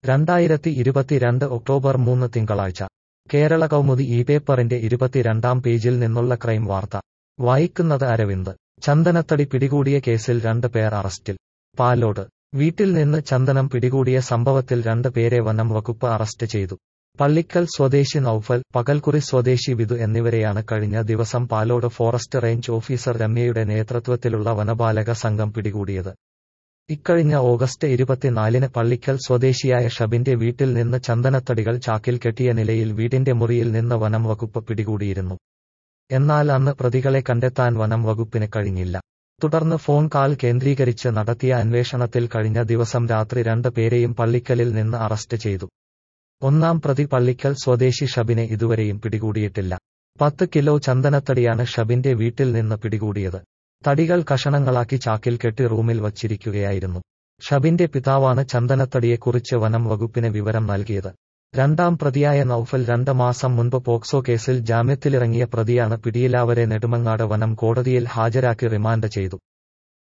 രണ്ടായിരത്തി ഇരുപത്തിരണ്ട് ഒക്ടോബർ മൂന്ന് തിങ്കളാഴ്ച കേരള കൗമുദി ഈ പേപ്പറിന്റെ ഇരുപത്തിരണ്ടാം പേജിൽ നിന്നുള്ള ക്രൈം വാർത്ത വായിക്കുന്നത് അരവിന്ദ് ചന്ദനത്തടി പിടികൂടിയ കേസിൽ രണ്ട് പേർ അറസ്റ്റിൽ പാലോട് വീട്ടിൽ നിന്ന് ചന്ദനം പിടികൂടിയ സംഭവത്തിൽ രണ്ട് പേരെ വനം വകുപ്പ് അറസ്റ്റ് ചെയ്തു പള്ളിക്കൽ സ്വദേശി നൌഫൽ പകൽക്കുറി സ്വദേശി വിധു എന്നിവരെയാണ് കഴിഞ്ഞ ദിവസം പാലോട് ഫോറസ്റ്റ് റേഞ്ച് ഓഫീസർ രമ്യയുടെ നേതൃത്വത്തിലുള്ള വനപാലക സംഘം പിടികൂടിയത് ഇക്കഴിഞ്ഞ ഓഗസ്റ്റ് ഇരുപത്തിനാലിന് പള്ളിക്കൽ സ്വദേശിയായ ഷബിന്റെ വീട്ടിൽ നിന്ന് ചന്ദനത്തടികൾ ചാക്കിൽ കെട്ടിയ നിലയിൽ വീടിന്റെ മുറിയിൽ നിന്ന് വനം വകുപ്പ് പിടികൂടിയിരുന്നു എന്നാൽ അന്ന് പ്രതികളെ കണ്ടെത്താൻ വനം വകുപ്പിന് കഴിഞ്ഞില്ല തുടർന്ന് ഫോൺ കാൾ കേന്ദ്രീകരിച്ച് നടത്തിയ അന്വേഷണത്തിൽ കഴിഞ്ഞ ദിവസം രാത്രി രണ്ട് പേരെയും പള്ളിക്കലിൽ നിന്ന് അറസ്റ്റ് ചെയ്തു ഒന്നാം പ്രതി പള്ളിക്കൽ സ്വദേശി ഷബിനെ ഇതുവരെയും പിടികൂടിയിട്ടില്ല പത്ത് കിലോ ചന്ദനത്തടിയാണ് ഷബിന്റെ വീട്ടിൽ നിന്ന് പിടികൂടിയത് തടികൾ കഷണങ്ങളാക്കി ചാക്കിൽ കെട്ടി റൂമിൽ വച്ചിരിക്കുകയായിരുന്നു ഷബിന്റെ പിതാവാണ് ചന്ദനത്തടിയെക്കുറിച്ച് വനം വകുപ്പിന് വിവരം നൽകിയത് രണ്ടാം പ്രതിയായ നൌഫൽ രണ്ട് മാസം മുൻപ് പോക്സോ കേസിൽ ജാമ്യത്തിലിറങ്ങിയ പ്രതിയാണ് പിടിയിലാവരെ നെടുമങ്ങാട് വനം കോടതിയിൽ ഹാജരാക്കി റിമാൻഡ് ചെയ്തു